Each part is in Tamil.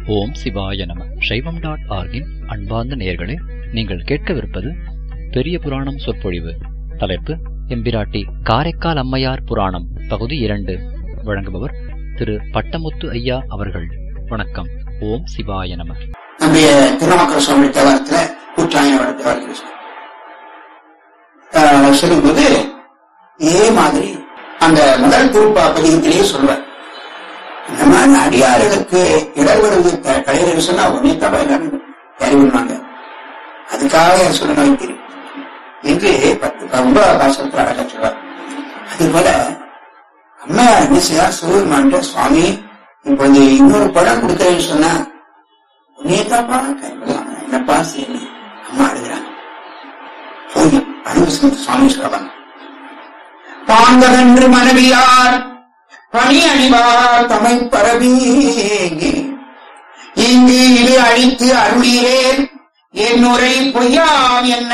ஓம் சிவாய நம சைவம் டாட் ஆர்கின் அன்பார்ந்த நேயர்களே நீங்கள் கேட்கவிருப்பது பெரிய புராணம் சொற்பொழிவு தலைப்பு எம்பிராட்டி காரைக்கால் அம்மையார் புராணம் பகுதி இரண்டு வழங்குபவர் திரு பட்டமுத்து ஐயா அவர்கள் வணக்கம் ஓம் சிவாய நம நம்முடைய திருநாமக்கர சுவாமி தேவாரத்துல கூட்டாயினோட தேவாரத்தில் சொல்லுவார். சொல்லும்போது இதே மாதிரி அந்த முதல் திருப்பா பதிகத்திலேயே சொல்வார் இந்த மாதிரி அடியார்களுக்கு இடர் வருவது த- கலைஞர்கள் சொன்னா உடனே தப்பா எல்லாரும் அறிவுனாங்க அதுக்காக சொல்ல வைக்கிறேன் என்று பத்து ஒன்பதாம் பாசத்துல அழகா சொல்வார் அதே போல அம்மையார் என்ன செய்யார் சிவபெருமான்ட்ட சுவாமி இப்ப இந்த இன்னொரு படம் கொடுக்கறேன்னு சொன்னா உன்னையதாப்பா கைவிடலாம் என்னப்பா செய்யணும் அம்மா அழுகிறாங்க போய் அனுபவிச்சு சுவாமி சொல்லுவாங்க பாந்தகன்று மனைவியார் பணி அணிவார் தமை பரவி இங்கு இது அழித்து அருளீரேன் என்னுரை பொய்யாம் என்ன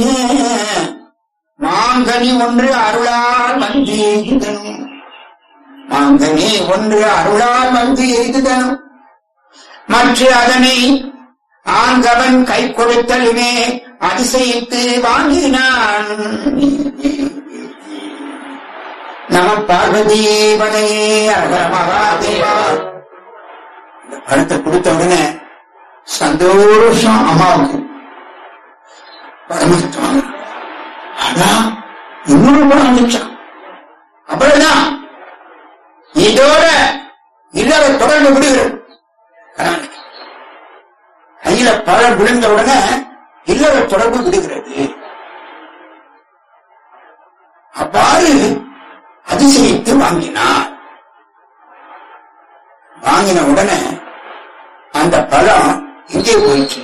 மாங்கனி ஒன்று அருளால் வந்து எய்துதனும் மாங்கனி ஒன்று அருளால் வந்து எய்துதனும் மற்ற அதனை ஆங்கவன் கை கொடுத்தலுமே அதிசயித்து வாங்கினான் நம பார்வதீபனையே அகர மகாதேவா இந்த பழத்தை கொடுத்த உடனே சந்தோஷம் அம்மாவுக்கு பரமத்துவாங்க ஆனா இன்னொரு படம் வந்துச்சான் அப்புறம்தான் இதோட இல்லற தொடர்பு விடுகிறது கணவனுக்கு கையில பழம் விழுந்த உடனே இல்லற தொடர்பு விடுகிறது அவ்வாறு அதிசயித்து வாங்கினார் வாங்கின உடனே அந்த பழம் எங்கே போயிடுச்சு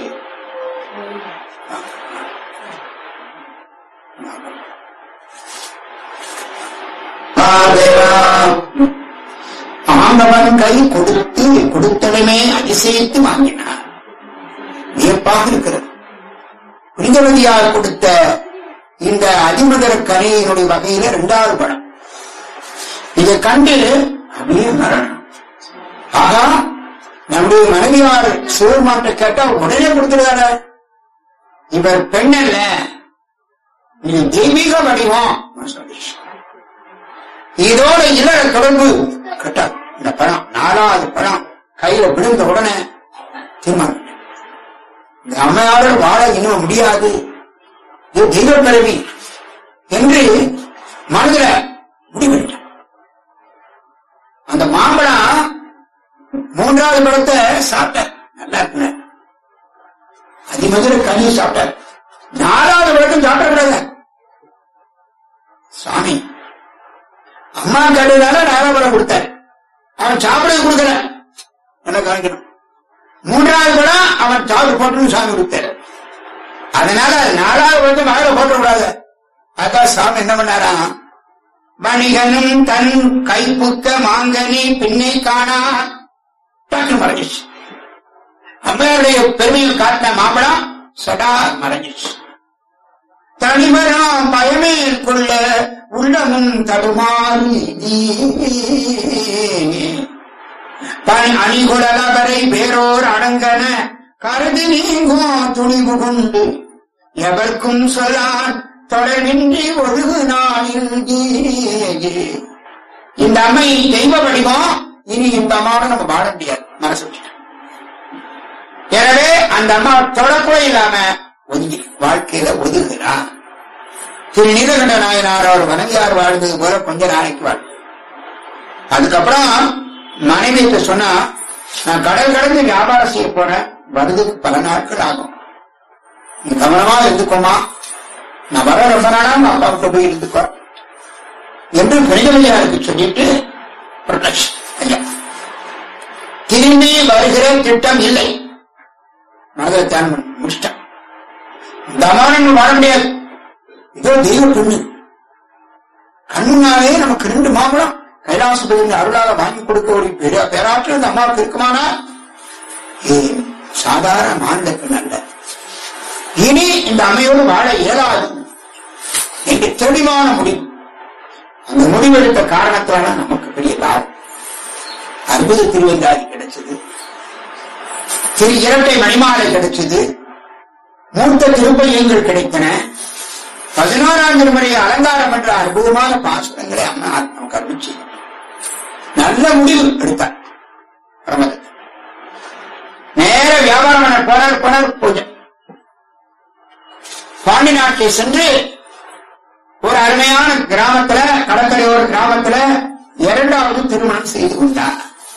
ஆண்டவன் கை கொடுத்து கொடுத்தடமே அதிசயித்து வாங்கினார் வியப்பாக இருக்கிறது புனிதவதியார் கொடுத்த இந்த அதிமதர கரையினுடைய வகையில இரண்டாவது படம் இதை கண்டு அப்படியே மரணம் ஆகா நம்முடைய மனைவியார் சிவருமாட்ட கேட்டா உடனே கொடுத்துருக்காரு இவர் பெண் அல்ல இது தெய்வீக வடிவம் சொல்லிச்சு. இதோட இல்லற தொடர்பு கட்டார் இந்த படம் நாலாவது படம் கையில விழுந்த உடனே தீர்மானம் இந்த அம்மையாளர் வாழ இன்னும் முடியாது இது தெய்வ பிறவி என்று மனதில முடிவெடுத்தார் அந்த மாம்பழம் மூன்றாவது படத்தை சாப்பிட்டார் நல்லா இருக்குங்க அதிமதுர கனி சாப்பிட்டார் நாலாவது படத்தையும் சாப்பிடக்கூடாது சாமி அம்மா கேட்டதால நாலாவது படம் கொடுத்தார் அவன் சாப்பிட கொடுக்கல என்ன காணிக்கணும் மூன்றாவது படம் அவன் சாப்பிட போட்டுன்னு சாமி கொடுத்தாரு அதனால நாலாவது படத்தை மகளை போட்டக்கூடாது அதான் சாமி என்ன பண்ணாராம் வணிகனும் தன் கைப்புக்க மாங்கனி பின்னை காணா டக்கு மறைஞ்சிச்சு அம்மையாருடைய பெருமையில் காட்டின மாம்பழம் சடா மறைஞ்சிச்சு தனிவராம் பயமேல் கொள்ள உள்ளமும் தடுமாறி பணி அணிகுழலவரை வேறோர் அடங்கன கருதி நீங்கும் துணிவு கொண்டு எவர்க்கும் சொல்லான் தொடர்பின்றி ஒழுகு நாளில் இந்த அம்மை தெய்வ வடிவம் இனி இந்த அம்மாவோட நம்ம வாழ முடியாது மனசு விட்டுட்டோம். எனவே அந்த அம்மா தொடக்கூட இல்லாம ஒதுங்கி வாழ்க்கையில ஒதுங்குறான் திரு நீலகண்ட நாயனார் அவர் மனைவியார் வாழ்ந்தது போல கொஞ்ச நாளைக்கு வாழ் அதுக்கப்புறம் மனைவி கிட்ட சொன்னா நான் கடல் கடந்து வியாபாரம் செய்ய போறேன் வருதுக்கு பல நாட்கள் ஆகும் நீ கவனமா இருந்துக்கோமா நான் வர ரொம்ப நாளா உங்க அப்பா கிட்ட போய் இருந்துக்கோ என்று பெரியவையாருக்கு சொல்லிட்டு protection. ஐயா திரும்பி வருகிற திட்டம் இல்லை மனதில் தியானம் பண்ணி முடிச்சிட்டேன் தமானன் வாழ முடியாது இதோ தெய்வ பெண்ணு கண்ணுனாலே நமக்கு ரெண்டு மாம்பழம் கைலாசபதியின் அருளாக வாங்கி கொடுக்க ஒரு பெரிய பேராற்றல் இந்த அம்மாவுக்கு இருக்குமானா ஏ சாதாரண மாநில பெண் அல்ல இனி இந்த அம்மையோடு வாழ இயலாது என்று தெளிவான முடிவு அந்த முடிவெடுத்த காரணத்தால நமக்கு பெரிய லாபம் அற்புத திருவந்தாதி கிடைச்சது திரு இரட்டை மணிமாலை கிடைச்சது மூத்த திருப்பையங்கள் கிடைத்தன பதினோராம் திருமுறை அலங்காரம் என்ற அற்புதமான பாசுரங்களை அம்மா நமக்கு அறிவிச்சு நல்ல முடிவு எடுத்தார் பிரமதத்தன் நேர வியாபாரம் பண்ண போனார் போனார் பூஜை பாண்டி நாட்டை சென்று ஒரு அருமையான கிராமத்துல கடற்கரை ஒரு கிராமத்துல இரண்டாவது திருமணம் செய்து கொண்டார்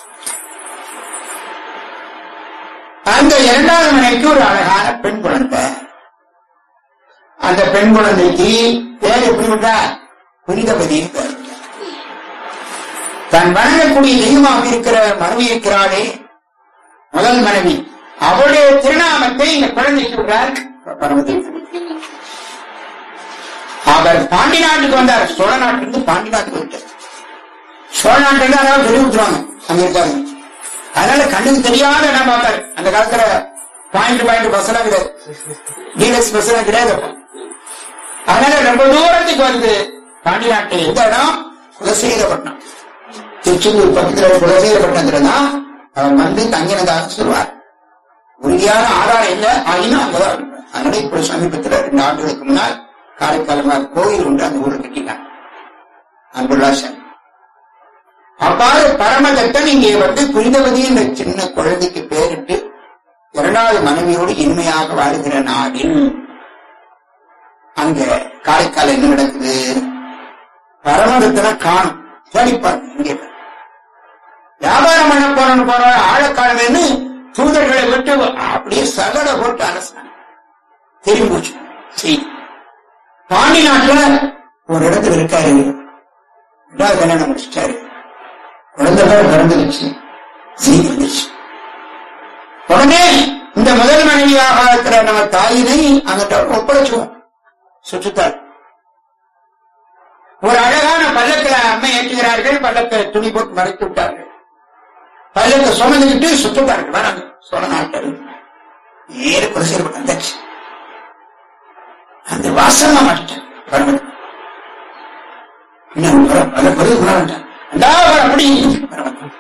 அந்த இரண்டாவது மனைக்கு ஒரு அழகான பெண் குழந்தை அந்த பெண் குழந்தைக்கு பேர் எப்படி விட்டார் புனிதபதியின் பேர் தான் வணங்கக்கூடிய தெய்வமாக இருக்கிற மனைவி இருக்கிறாளே முதல் மனைவி அவளுடைய திருநாமத்தை இந்த குழந்தைக்கு விட்டார் பரமதேவன் அவர் பாண்டி நாட்டுக்கு வந்தார் சோழ நாட்டிலிருந்து பாண்டி நாட்டுக்கு விட்டார் சோழ நாட்டுல இருந்து அதாவது சொல்லி விட்டுருவாங்க அங்க இருக்காங்க அதனால கண்ணுக்கு தெரியாத இடம் பார்த்தாரு அந்த காலத்துல பாயிண்ட் பாயிண்ட் பஸ் எல்லாம் கிடையாது டீலக்ஸ் பஸ் எல்லாம் கிடையாது அப்போ. அதனால ரொம்ப தூரத்துக்கு வந்து பாண்டி நாட்டு எந்த இடம் குலசேகரப்பட்டினம் திருச்செந்தூர் பக்கத்துல குலசேகரப்பட்டினத்துல தான் அவர் வந்து தங்கினதாக சொல்வார் உறுதியான ஆதாரம் இல்லை ஆயினும் அங்கதான் இருப்பார். அதனால இப்ப சமீபத்துல ரெண்டு ஆண்டுகளுக்கு முன்னால் காரைக்காலமா கோயில் ஒன்று அந்த ஊருக்கு கட்டினாங்க அன்புல்லா சாமி அவ்வாறு பரமதத்தன் இங்கே வந்து புனிதவதி என்ற சின்ன குழந்தைக்கு பேரிட்டு இரண்டாவது மனைவியோடு இனிமையாக வாழ்கிற நாடில் அங்க காரைக்கால் என்ன நடக்குது பரமதத்தனை காணும் தேடிப்பார் இங்கே பாரு. வியாபாரம் பண்ண போறோம்னு போற ஆழக்காலமேன்னு தூதர்களை விட்டு அப்படியே சகட போட்டு அரசாங்க தெரியும் போச்சு சரி பாண்டி நாட்டுல ஒரு இடத்துல இருக்காரு ரெண்டாவது கல்யாணம் முடிச்சிட்டாரு குழந்தை பேர் பிறந்துருச்சு செய்தி வந்துச்சு உடனே இந்த முதல் மனைவியாக இருக்கிற நம்ம தாயினை அங்கிட்ட ஒப்படைச்சுவோம் சுற்றுத்தார் ஒரு அழகான பல்லக்கில அம்மை ஏற்றுகிறார்கள் பல்லக்க துணி போட்டு மறைத்து விட்டார்கள் பல்லக்க சுமந்துக்கிட்டு சுற்றுத்தார்கள் வராங்க சோழ நாட்டில் நேர குலசேரப்பட்டு வந்தாச்சு அந்த வாசமா மாட்டிட்டான் பரமன் இன்னும் பர- பல பதிவு பண்ண அண்டா அப்படி பரமன்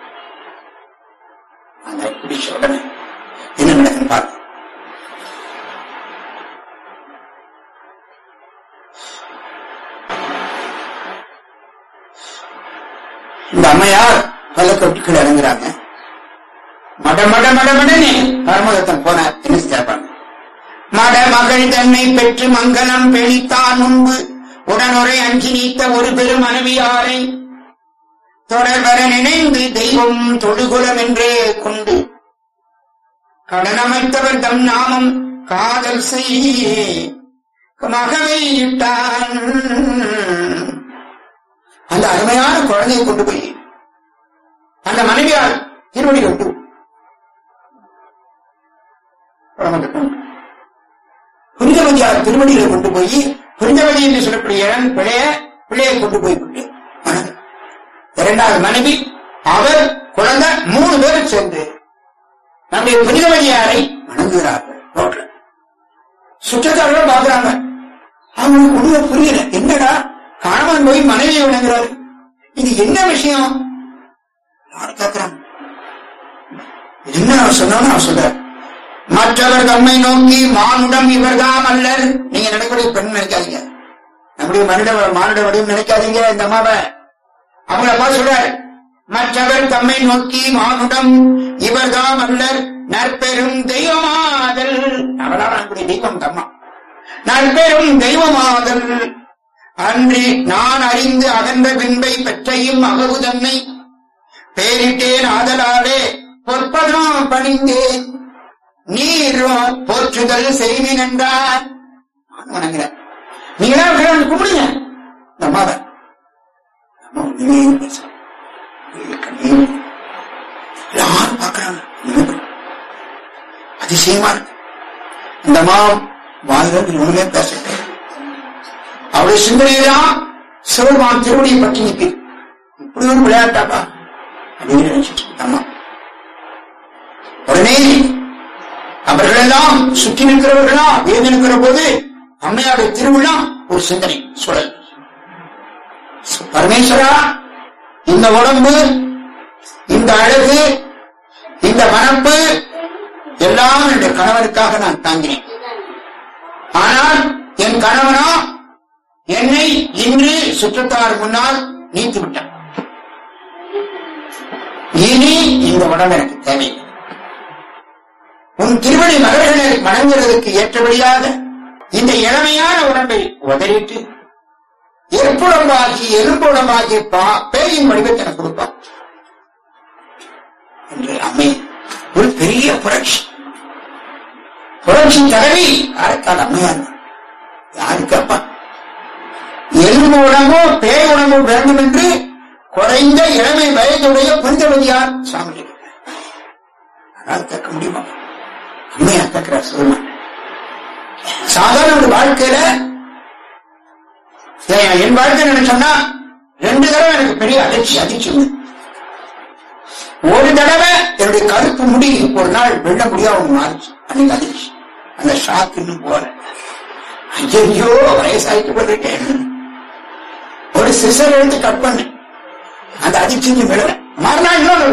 அந்த பிடிச்ச உடனே என்ன நடக்குன்னு பார்க்க இந்த அம்மையார் பல்லக்கட்டுக்கள் இறங்குறாங்க மட மட மட மடன்னு பரமதத்தன் போனார் என்ன கேட்பாங்க மட மகள் தன்னை பெற்று மங்களம் பெணித்தான் முன்பு உடனுரை அஞ்சி நீத்த ஒரு பெரு மனைவியாரை தொடர்வர நினைந்து தெய்வம் தொடுகுலம் என்றே கொண்டு கடனமைத்தவர் தம் நாமம் காதல் செய் மகவை இட்டான் அந்த அருமையான குழந்தையை கொண்டு போய் அந்த மனைவியார் திருவடி கொண்டு புனிதவதியார் திருவடியில கொண்டு போய் புனிதவதி என்று சொல்லக்கூடிய இளம் பிள்ளைய பிள்ளையை கொண்டு போய் விட்டு வணங்கு. இரண்டாவது மனைவி அவர் குழந்தை மூணு பேரும் சேர்ந்து நம்முடைய புனிதவதியாரை வணங்குகிறார்கள் ரோட்ல சுற்றத்தார்கள் பாக்குறாங்க அவங்களுக்கு ஒண்ணுமே புரியல என்னடா கணவன் போய் மனைவியை வணங்குறாரு இது என்ன விஷயம் யாரும் கேட்கிறாங்க என்ன அவர் சொன்னாலும் அவர் சொல்றார் மற்றவர் தம்மை நோக்கி மானுடம் இவர்தாம் அல்லர் நீங்க நினைக்கக்கூடிய பெண் நினைக்காதீங்க நம்முடைய மனித மானுட வடிவம் நினைக்காதீங்க இந்த அம்மாவை அவங்க அப்பா சொல்றாரு மற்றவர் தம்மை நோக்கி மானுடம் இவர்தாம் அல்லர் நற்பெரும் தெய்வமாதல் அவளால் நம்முடைய தெய்வம் தம்மா நற்பெரும் தெய்வமாதல் அன்றி நான் அறிந்து அகன்ற பின்பை பெற்றையும் அகவு தன்னை பேரிட்டேன் ஆதலாலே பொற்பதம் பணிந்தேன் நீரோ போற்றுதல் செய்வின் என்றார் நான் வணங்குறேன் நீங்களா கடவுள் கும்பிடுங்க இந்த அம்மாவை அம்மா ஒண்ணுமே பேசல. இது கண்ணீர். எல்லாரும் பார்க்கறாங்க ஒண்ணுமே அதிசயமா இருக்கு இந்த அம்மா வாயில ஒண்ணுமே பேசல அவருடைய சிந்தனையெல்லாம் சிவபெருமான் திருவடியை பற்றி நிற்குது இப்படி ஒரு விளையாட்டாப்பா அப்படின்னு நினைச்சிட்டு இருக்கு அம்மா உடனே அவர்களெல்லாம் சுற்றி நிற்கிறவர்களா வேந்து நிற்கிற போது அம்மையாருடைய திருவிழா ஒரு சிந்தனை சுழல் பரமேஸ்வரா இந்த உடம்பு இந்த அழகு இந்த மனப்பு எல்லாம் என்னுடைய கணவனுக்காக நான் தாங்கினேன் ஆனால் என் கணவனோ என்னை இன்று சுற்றத்தார் முன்னால் நீத்து விட்டான் இனி இந்த உடம்பு எனக்கு தேவையில்லை உன் திருவடி மலர்களை வணங்குவதற்கு ஏற்றபடியாக இந்த இளமையான உடம்பை உதறிட்டு எருப்புடம்பாக்கி எலும்புடம்பாக்கி பா பேயின் வடிவத்தை எனக்கு கொடுப்பான் என்று அம்மை ஒரு பெரிய புரட்சி புரட்சி தலைவி யாருக்கான அம்மையார் யாருக்கு அப்பா எலும்பு உடம்போ பேய் உடம்போ வேண்டும் என்று குறைந்த இளமை வயதுடைய புனிதவதியார் சாமி ஆனால் கேட்க முடியுமா அம்மையா கேட்கிறார் சொல்லுங்க சாதாரண ஒரு வாழ்க்கையில ஏன் என் வாழ்க்கை நினைச்சோம்னா ரெண்டு தடவை எனக்கு பெரிய அதிர்ச்சி அதிர்ச்சி உண்டு. ஒரு தடவை என்னுடைய கருப்பு முடி ஒரு நாள் வெள்ள முடியாம மாறிச்சு அன்னைக்கு அதிர்ச்சி அந்த ஷாக் இன்னும் போல ஐயோ வயசாயிட்டு போயிருக்கேன் ஒரு சிசர் எடுத்து கட் பண்ணு அந்த அதிர்ச்சிக்கு விடல மறுநாள் இன்னொரு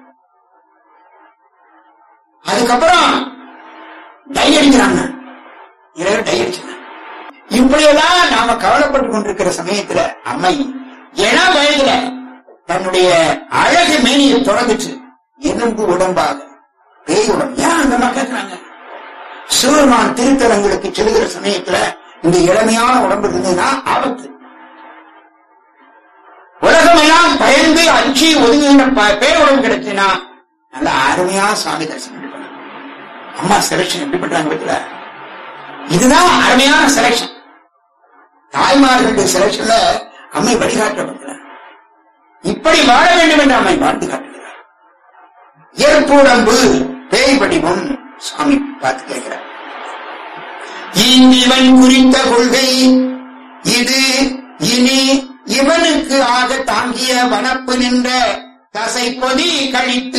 அதுக்கப்புறம் டை அடிக்கிறாங்க இரவு டை அடிச்சாங்க இப்படியெல்லாம் நாம கவலைப்பட்டு கொண்டிருக்கிற சமயத்துல அம்மை இள வயதுல தன்னுடைய அழகு மேனியை தொடர்ந்துச்சு எலும்பு உடம்பாக பேய் உடம்பு ஏன் அந்த மாதிரி கேட்கிறாங்க சிவருமான் திருத்தலங்களுக்கு செல்கிற சமயத்துல இந்த இளமையான உடம்பு இருந்ததுன்னா ஆபத்து உலகம் எல்லாம் பயந்து அஞ்சி ஒதுங்குகின்ற ப- பேய் உடம்பு கிடைச்சுன்னா நல்ல அருமையா சாமி தரிசனம் பண்ணலாம். அம்மா செலக்ஷன் எப்படி பண்றாங்க வீட்டுல இதுதான் அருமையான செலக்ஷன் தாய்மார்களுடைய செலக்ஷன்ல அம்மை வழிகாட்டப்படுகிறார் இப்படி வாழ வேண்டும் என்று அம்மை வாழ்ந்து காட்டுகிறார் ஏற்புடம்பு பேய் வடிவம் சுவாமி பார்த்து கேட்கிறார் இவன் குறித்த கொள்கை இது இனி இவனுக்கு ஆக தாங்கிய வனப்பு நின்ற தசை பொதி கழித்து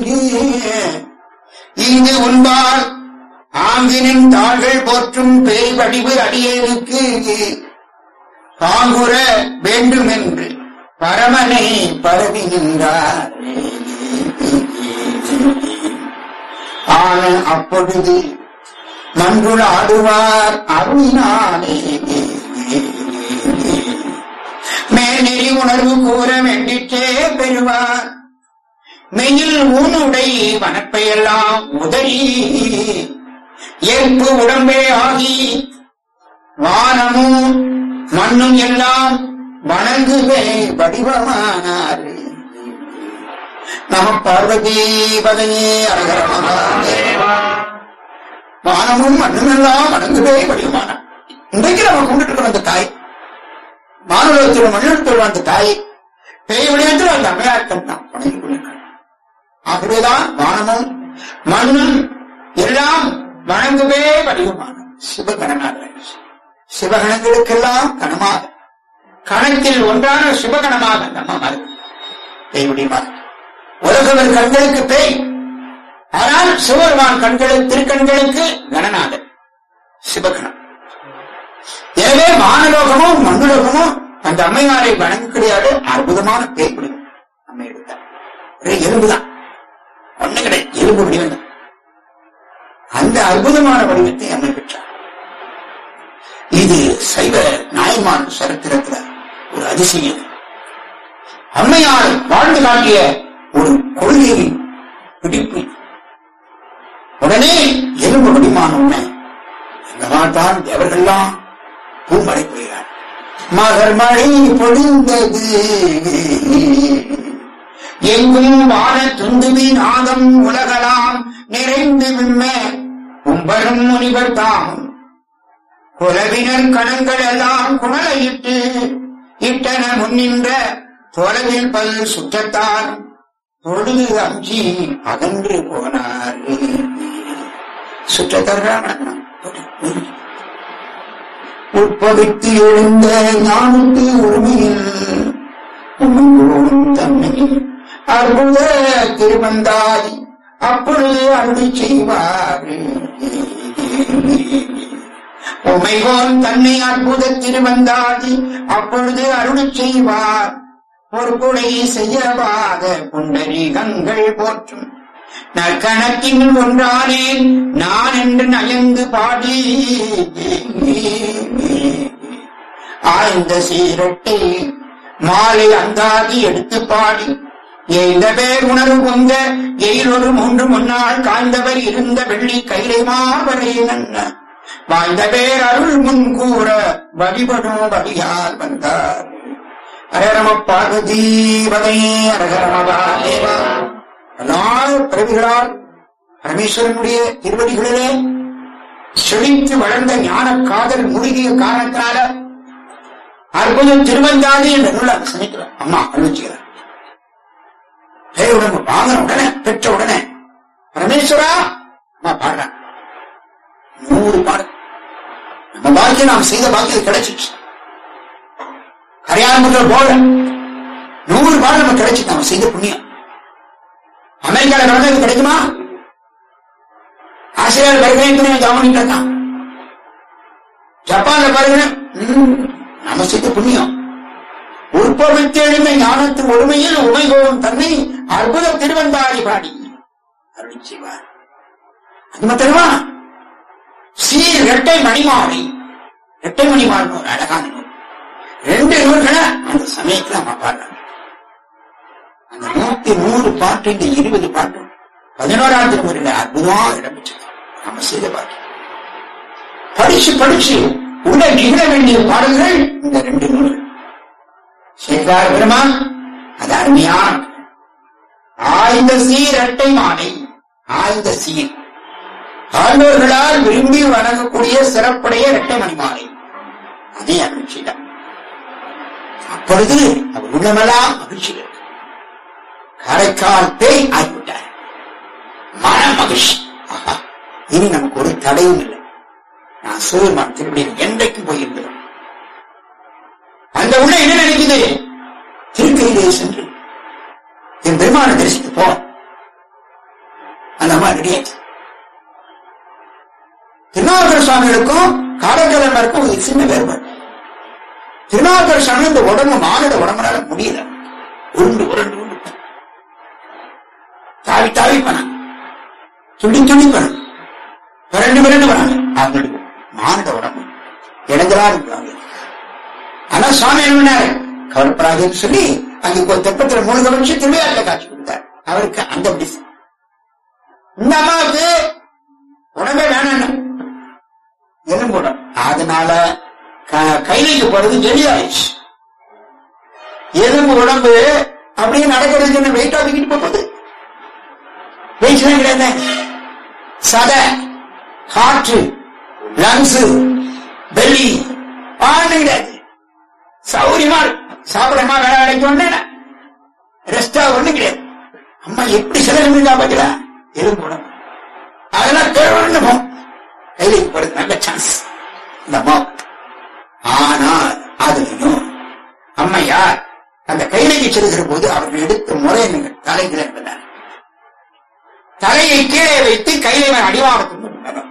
இங்கு உண்பால் ஆங்கினின் தாள்கள் போற்றும் பேய் வடிவு அடியேனுக்கு பாங்குற வேண்டும் என்று பரமனை பரவி நின்றார் ஆன அப்பொழுது மன்றுள் ஆடுவார் அருளினாலே மேநெறி உணர்வு கூற வேண்டிற்றே பெறுவார் மெயில் ஊனுடை வனப்பையெல்லாம் உதறி ஏற்பு உடம்பே ஆகி வானமும் மண்ணும் எல்லாம் வணங்குவே வடிவமானார் நம பார்வதி பதையே அரகர மகாதேவா வானமும் மண்ணும் எல்லாம் வணங்குவே வடிவமானார் இன்றைக்கு நம்ம கொண்டுட்டு இருக்கிற அந்த தாய் மானுலகத்தில் மண்ணிடத்தில் வாழ்ந்த தாய் பேய் வடிவத்தில் அந்த அம்மையாட்கள் தான் வணங்கி கொண்டிருக்கிறார் ஆகவேதான் வானமும் மண்ணும் எல்லாம் வணங்குவே வடிவமான சிவகணனாக சிவகணங்களுக்கெல்லாம் கணமாக கணத்தில் ஒன்றான சிவகணமாக நம்ம மாறு பேயுடைய மாறு உலகவர் கண்களுக்கு பேய் ஆனால் சிவபெருமான் கண்களுக்கு திருக்கண்களுக்கு கணநாதன் சிவகணம் எனவே வானலோகமும் மண்ணுலோகமும் அந்த அம்மையாரை வணங்கக்கூடியாடு அற்புதமான பேய் பிடிக்கும் அம்மை எடுத்தார் ஒரே எலும்புதான் ஒண்ணு கிடையாது எலும்பு வடிவம் தான். அந்த அற்புதமான வடிவத்தை அம்மை பெற்றார் இது சைவ நாயமான் சரித்திரத்துல ஒரு அதிசயம் அம்மையார் வாழ்ந்து காட்டிய ஒரு கொள்கையை பிடிப்பு உடனே எலும்பு வடிமான உடனே தான் தேவர்கள்லாம் பூமழை பெய்கிறார் மகர் மழை பொழிந்தது எங்கும் வான துந்துவி நாதம் உலகலாம் நிறைந்து விம்ம கும்பரும் முனிவர் தாம் குலவினர் கணங்கள் எல்லாம் குணலையிட்டு இட்டன முன்னின்ற தொலைவில் பல் சுற்றத்தால் தொழுது அஞ்சி அகன்று போனார் சுற்றத்தார் உட்பவித்து எழுந்த ஞானத்து உரிமையில் உணர்வோம் தன்னை அற்புத திருவந்தாய் அப்பொழுது அருளி செய்வார் உமைகோன் தன்னை அற்புத திருவந்தாதி அப்பொழுது அருளி செய்வார் பொறுப்புடை செய்யவாத புண்டரீகங்கள் போற்றும் நற்கணக்கின் ஒன்றானேன் நான் என்று நயந்து பாடி ஆய்ந்த சீரட்டை மாலை அந்தாதி எடுத்து பாடி எய்த பேர் உணர்வு பொங்க எயிலொரு மூன்று முன்னாள் காய்ந்தவர் இருந்த வெள்ளி கைலை மாவரை நன்ன வாய்ந்த பேர் அருள் முன் கூற வழிபடும் வழியால் வந்தார் அரரம பார்வதீபதை அரகரமகாதேவா எல்லா பிறவிகளால் பரமேஸ்வரனுடைய திருவடிகளிலே செழித்து வளர்ந்த ஞான காதல் மூழ்கிய காரணத்தினால அற்புதம் திருவந்தாதி என்ற நூலை சமைக்கிறார் அம்மா அனுப்பிச்சுக்கிறார் உடம்பு வாங்கின உடனே பெற்ற உடனே பரமேஸ்வரா அம்மா பாடுறான் நூறு பாடு நம்ம பாக்கியம் நாம் செய்த பாக்கியம் கிடைச்சிச்சு கரையாளர்கள் போல நூறு பாடு நமக்கு கிடைச்சு நாம செய்த புண்ணியம் அமெரிக்கால நடந்தது கிடைக்குமா ஆசிரியர் வருகிறேன் கவனிட்டு இருக்கான் ஜப்பான்ல பாருங்க ம், நாம செய்த புண்ணியம் உற்பவித்து எளிமை ஞானத்து ஒருமையில் உமைகோவும் தன்னை அற்புத திருவந்தாரி பாடி அருளி செய்வார் அது மாத்திரமா சீர் இரட்டை மணிமாலை இரட்டை மணிமாலை ஒரு அழகான நூல் ரெண்டு நூல்களை அந்த சமயத்துல நம்ம பாடுறாங்க அந்த நூத்தி நூறு பாட்டு இந்த இருபது பாட்டு பதினோராம் திருமுறையில அற்புதமா இடம்பெற்றது நம்ம செய்த பாட்டு படிச்சு படிச்சு உள்ள நிகழ வேண்டிய பாடல்கள் இந்த ரெண்டு நூல்கள் சேகார பெருமான் அது அருமையான ஆய்ந்த சீர் இரட்டை மாலை ஆய்ந்த சீர் ஆண்டோர்களால் விரும்பி வணங்கக்கூடிய சிறப்புடைய இரட்டை மணி மாலை அதே அருட்சிதான் அப்பொழுது அவர் உள்ளமெல்லாம் மகிழ்ச்சி இருக்கு. காரைக்கால் பேய் ஆகிவிட்டார் மன மகிழ்ச்சி ஆஹா இனி நமக்கு ஒரு தடையும் இல்லை நான் சிவபெருமான் திருவடியில் என்றைக்கு போயிருந்தேன் அந்த உள்ள என்ன நினைக்குது திருக்கையிலே சென்று என் பெருமானை தரிசித்து போ அந்த அம்மா ரெடியாச்சு திருநாவுக்கர சுவாமிகளுக்கும் காலக்கலமருக்கும் ஒரு சின்ன வேறுபாடு திருநாவுக்கர சுவாமி இந்த உடம்பு மாநில உடம்புனால முடியல உருண்டு உருண்டு உருண்டு தாவி தாவி பண்ணாங்க துணி துணி பண்ணாங்க பிறண்டு பிறண்டு வராங்க அவங்களுக்கு மாநில உடம்பு இடைஞ்சலா இருக்கிறாங்க ஆனா சுவாமி என்ன பண்ணாரு கவலைப்படாதுன்னு சொல்லி அங்க ஒரு தெப்பத்துல மூணு கவனிச்சு திருவிழாவில் காட்சி கொடுத்தார் அவருக்கு அந்த பிடிச்சு இந்த அம்மாவுக்கு உடம்பே வேணாம் எலும்பு உடம்பு அதனால க- கைலைக்கு போறது எளியாயிடுச்சு எலும்பு உடம்பு அப்படியே நடக்கிறதுக்கு என்ன வெயிட் ஆகிக்கிட்டு போகுது வெயிட் கிடையாது சதை காற்று லங்ஸ் பெல்லி பாண்டு கிடையாது சௌரியமா இருக்கு. சாப்பிடமா வேலை அடைக்கணும்னு ரெஸ்டா ஒண்ணு கிடையாது அம்மா எப்படி சிலர் இருக்கா பாத்தீங்களா எலும்பு உடம்பு அதெல்லாம் தேவைன்னு கையிലേക്ക് போறது நல்ல சான்ஸ் இந்த அம்மா ஆனால் அதுலயும் அம்மையார் அந்த கைலைக்கு செல்கிற போது அவர்கள் எடுத்த முறை நீங்கள் தலைகள் என்பதார் தலையை கீழே வைத்து கைலைவன் அடிவாரத்துக்கு கொண்டார்.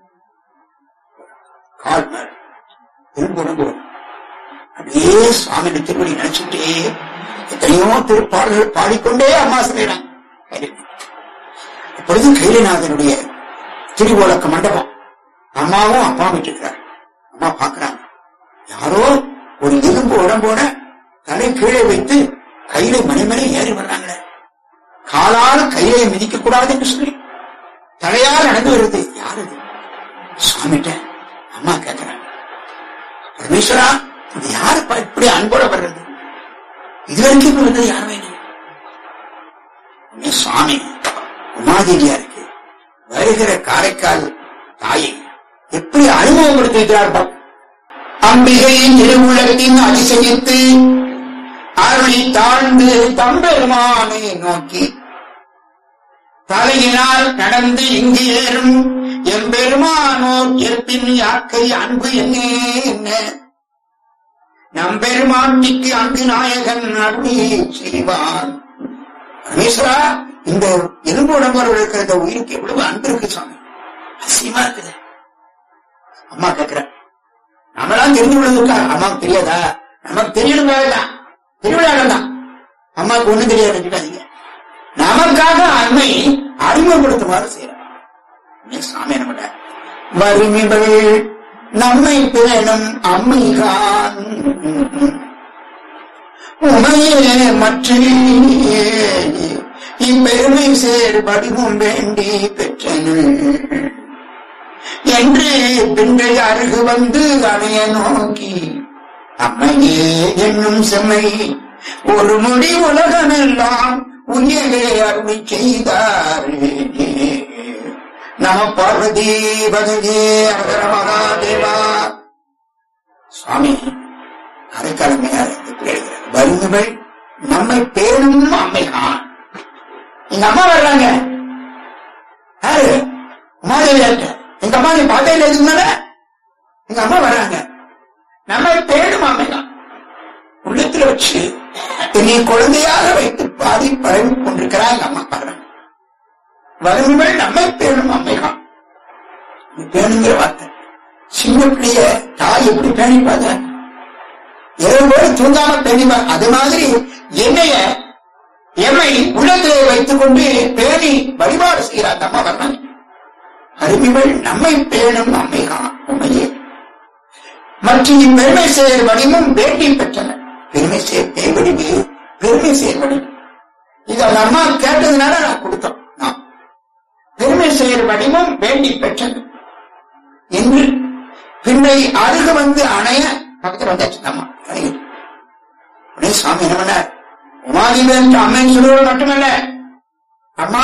கால் மேல் திரும்ப உடம்பு அப்படியே சுவாமி திருவடி நினைச்சுட்டே எத்தனையோ திருப்பாடல்கள் பாடிக்கொண்டே அம்மா செய்யறாங்க அப்பொழுது கைலைநாதனுடைய திருவோலக்க மண்டபம் அம்மாவும் அப்பா விட்டுக்கிறார் அம்மா பாக்குறாங்க யாரோ ஒரு எலும்பு உடம்போட தலை கீழே வைத்து கையில மணிமணி ஏறி வர்றாங்களே காலால் கையிலே மிதிக்க கூடாது என்று சொல்லி தலையால் நடந்து வருது யார் அது சுவாமிட்ட அம்மா கேட்கிறாங்க பரமேஸ்வரா இது யாருப்பா இப்படி அன்போட வர்றது இது வரைக்கும் இப்ப வந்தது யார் வேணும் உடனே சுவாமி உமாதேவியா இருக்கு வருகிற காரைக்கால் தாயை எப்படி அனுபவப்படுத்திருக்கிறார் பார். அம்பிகையின் திருவுலகத்தின் அதிசயித்து அருளி தாழ்ந்து தம்பெருமானை நோக்கி தலையினால் நடந்து இங்கு ஏறும் எம்பெருமானோர் இருப்பின் யாக்கை அன்பு என்னே என்ன நம்பெருமாட்டிக்கு அங்கு நாயகன் அருளி செய்வான் பரமேஸ்வரா இந்த எலும்பு உடம்போடு இருக்கிற இந்த உயிருக்கு எவ்வளவு அன்பு இருக்கு சுவாமி அதிசயமா இருக்குது அம்மா கேட்கிற நம்மளாம் தெரிஞ்சு விழுந்துருக்கா அம்மாவுக்கு தெரியாதா நமக்கு தெரியணும் தான் திருவிழாவில் தான் அம்மாவுக்கு ஒண்ணும் தெரியாது நினைக்காதீங்க நமக்காக அண்மை அறிமுகப்படுத்துமாறு செய்யறார் உடனே சாமி என்ன பண்றார் வறுமிகள் நம்மை பேணும் அம்மைகான் உமையே மற்ற இப்பெருமை சேர் வடிவம் வேண்டி பெற்றனுள் என்று பெண்கள் அருகு வந்து அணைய நோக்கி அம்மையே என்னும் செம்மை ஒரு மொழி உலகமெல்லாம் உயரே அருளி செய்தார் நம பார்வதி பகவே அகர மகாதேவா சுவாமி அரைக்கிழமையார் இப்படி எழுதுகிறார் வருந்துகள் நம்மை பேணும் அம்மைதான் எங்க அம்மா வர்றாங்க யாரு உமாதேவியார்ட்ட எங்க அம்மா நீ பார்த்தே எழுதுனால எங்க அம்மா வர்றாங்க நம்மை பேணும் அம்மைதான் உள்ளத்துல வச்சு நீ குழந்தையாக வைத்து பாதி பழகி கொண்டிருக்கிறா எங்க அம்மா பாடுறாங்க வருங்கள் நம்மை பேணும் அம்மைதான் இது பேணுங்கிற வார்த்தை சின்ன பிள்ளைய தாய் எப்படி பேணிப்பாங்க இரவோடு தூங்காம பேணிப்பா அது மாதிரி என்னைய எம்மை உள்ளத்திலே வைத்துக் கொண்டு பேணி வழிபாடு செய்கிறார் அம்மா வர்றாங்க அருமிகள் நம்மை பேணும் அம்மைதான் உண்மையே மற்றும் இப்பெருமை செயல் வடிவம் வேண்டி பெற்றன பெருமை செயல் பேய்வடிவு பெருமை செயல் வடிவம் இது அந்த அம்மா கேட்டதுனால நான் கொடுத்தோம் நான் பெருமை செயல் வடிவம் வேண்டி பெற்றது என்று பின்னை அருகு வந்து அணைய பக்கத்துல வந்தாச்சு அம்மா அணையிட்டு. உடனே சாமி என்ன பண்ணார் உமாதிபன் அம்மன் சொல்லுவது மட்டுமல்ல அம்மா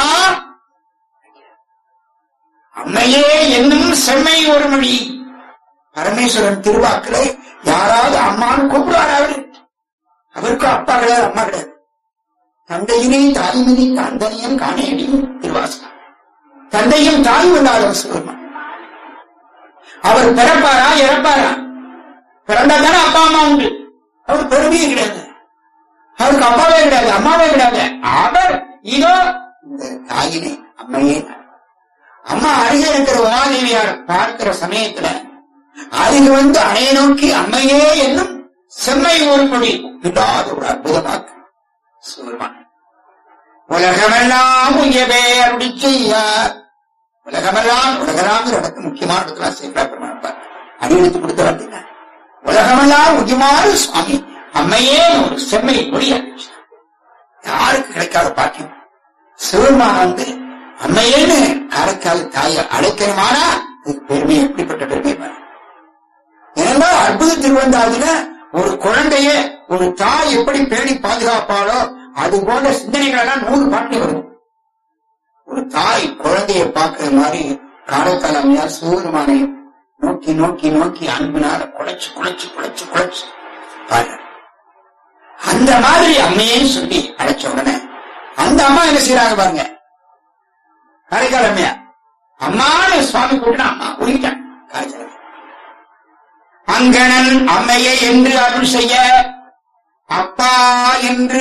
அம்மையே என்னும் செம்மை ஒரு மொழி பரமேஸ்வரன் திருவாக்களை யாராவது அம்மான்னு கூப்பிடுவார் அவரு அவருக்கு அப்பா கிடையாது அம்மா கிடையாது தந்தையினை தாய்மதி தந்தையும் காணேடி திருவாசகம் தந்தையும் தாயும் இல்லாத சிவருமான் அவர் பிறப்பாரா இறப்பாரா பிறந்தா தானே அப்பா அம்மா உண்டு அவர் பெருமையே கிடையாது அவருக்கு அப்பாவே கிடையாது அம்மாவே கிடையாது அவர் இதோ இந்த தாயினை அம்மையே அம்மா அருகே இருக்கிற உமாதேவியார் பார்க்கிற சமயத்துல அருகு வந்து அணைய நோக்கி அம்மையே என்னும் செம்மை ஒரு மொழி விடாத ஒரு அற்புதமாக்கு சிவருமான் உலகமெல்லாம் உயவே அருளி செய்யார் உலகமெல்லாம் உலகராங்கிற இடத்து முக்கியமான இடத்துல சேர்க்கிறா பெருமாள் அடியெடுத்து கொடுத்த அப்படின்னா உலகமெல்லாம் உயமாறு சுவாமி அம்மையே ஒரு செம்மை மொழி அறிவிச்சார் யாருக்கு கிடைக்காத பாக்கியம் சிவருமான் வந்து அம்மையேன்னு காரைக்கால் தாயை அழைக்கணுமானா அதுக்கு பெருமை எப்படிப்பட்ட பெருமை பாரு. ஏன்னா அற்புத திருவந்தாதுல ஒரு குழந்தைய ஒரு தாய் எப்படி பேணி பாதுகாப்பாளோ அது போன்ற சிந்தனைகள் எல்லாம் நூறு பாட்டு வரும் ஒரு தாய் குழந்தையை பார்க்கிற மாதிரி காரைக்கால் அம்மையார் சிவபெருமானை நோக்கி நோக்கி நோக்கி அன்பினால குழைச்சு குழைச்சு குழைச்சு குழைச்சு பாரு அந்த மாதிரி அம்மையே சொல்லி அழைச்ச உடனே அந்த அம்மா என்ன செய்யறாங்க பாருங்க காரைக்கால் அம்மையார் அம்மான்னு சுவாமி கூட்டினா அம்மா உயிட்டான் காரைக்கால் அங்கணன் அம்மையை என்று அருள் செய்ய அப்பா என்று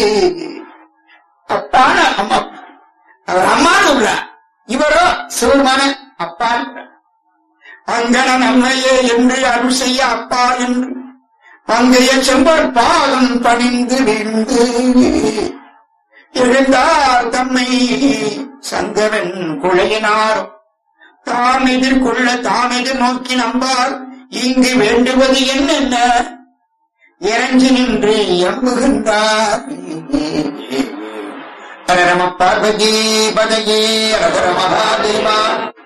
அப்பான அம்மா அவர் அம்மான்னு விடுறார் இவரோ சிவருமான அப்பா அங்கணன் அம்மையே என்று அருள் செய்ய அப்பா என்று அங்கைய செம்பர் பாதம் பணிந்து விழுந்து எழுந்தார் தம்மை சங்கவன் குழையினார் தாம் எதிர்கொள்ள தாம் எதிர் நோக்கி நம்பார் இங்கு வேண்டுவது என்னென்ன இறங்கி நின்று எம்புகின்றார் ஹர நம பார்வதி பதகே ஹர மகாதேவா